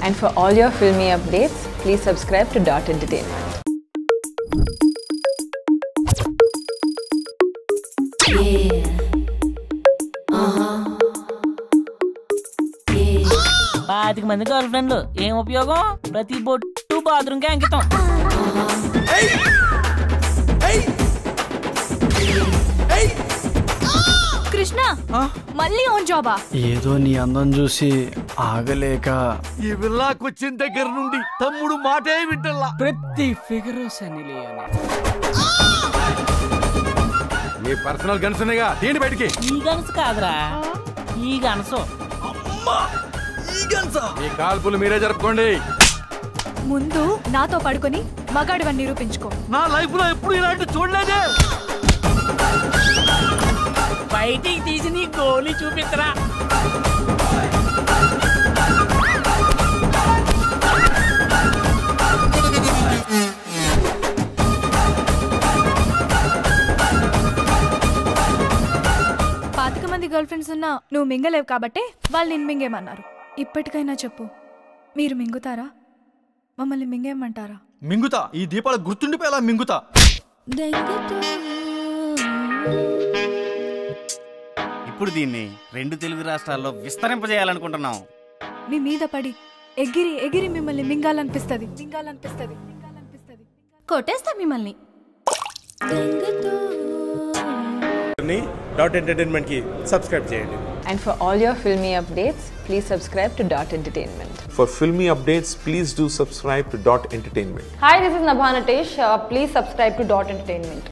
And for all your filmy updates, please subscribe to Dot Entertainment. పాతిక మంది girl ఫ్రెండ్లు ఏం ఉపయోగం ప్రతి బొట్టు బాత్రూమ్కే అంకితం కృష్ణ మళ్ళీ ఓన్ జాబా ఏదో నీ అందం చూసి ఆగలేక ఈ విల్లాకొచ్చిన దగ్గర నుండి తమ్ముడు మాటే వింటల్లా ప్రతి ఫిగర్ సని లియోనే మీ పర్సనల్ గన్స్ ఉన్నాయిగా తీయండి బయటికి ఈ గనసు కాదురా ఈ గనసు మీ కాల్పులు మీరే జరుపుకోండి ముందు నాతో పడుకొని మగాడివని నిరూపించుకో నా లైఫ్ లో ఎప్పుడు ఇలాంటి చూడలేదే బయటికి తీసి నీ గోలీ చూపిత్తరా పాతిక మంది గర్ల్ ఫ్రెండ్స్ ఉన్నా నువ్వు మింగలేవు కాబట్టి వాళ్ళు నేను మింగేమన్నారు ఇప్పటికైనా చెప్పు మీరు మింగుతారా మమ్మల్ని మింగేయమంటారా మింగుతా ఈ దీపాలు గుర్తుండిపోయేలా మింగుతా ఇప్పుడు దీన్ని రెండు తెలుగు రాష్ట్రాల్లో విస్తరింపజేయాలనుకుంటున్నాం మీ మీద పడి ఎగిరి ఎగిరి మిమ్మల్ని మింగాలనిపిస్తుంది మింగాలనిపిస్తుంది మింగాలనిపిస్తుంది కొట్టేస్తా మిమ్మల్ని డాట్ ఎంటర్టైన్మెంట్ కి సబ్స్క్రైబ్ చేయండి And for all your filmy updates, please subscribe to Dot Entertainment. For filmy updates, please do subscribe to Dot Entertainment. Hi, this is Nabha Natesh. Uh, please subscribe to Dot Entertainment.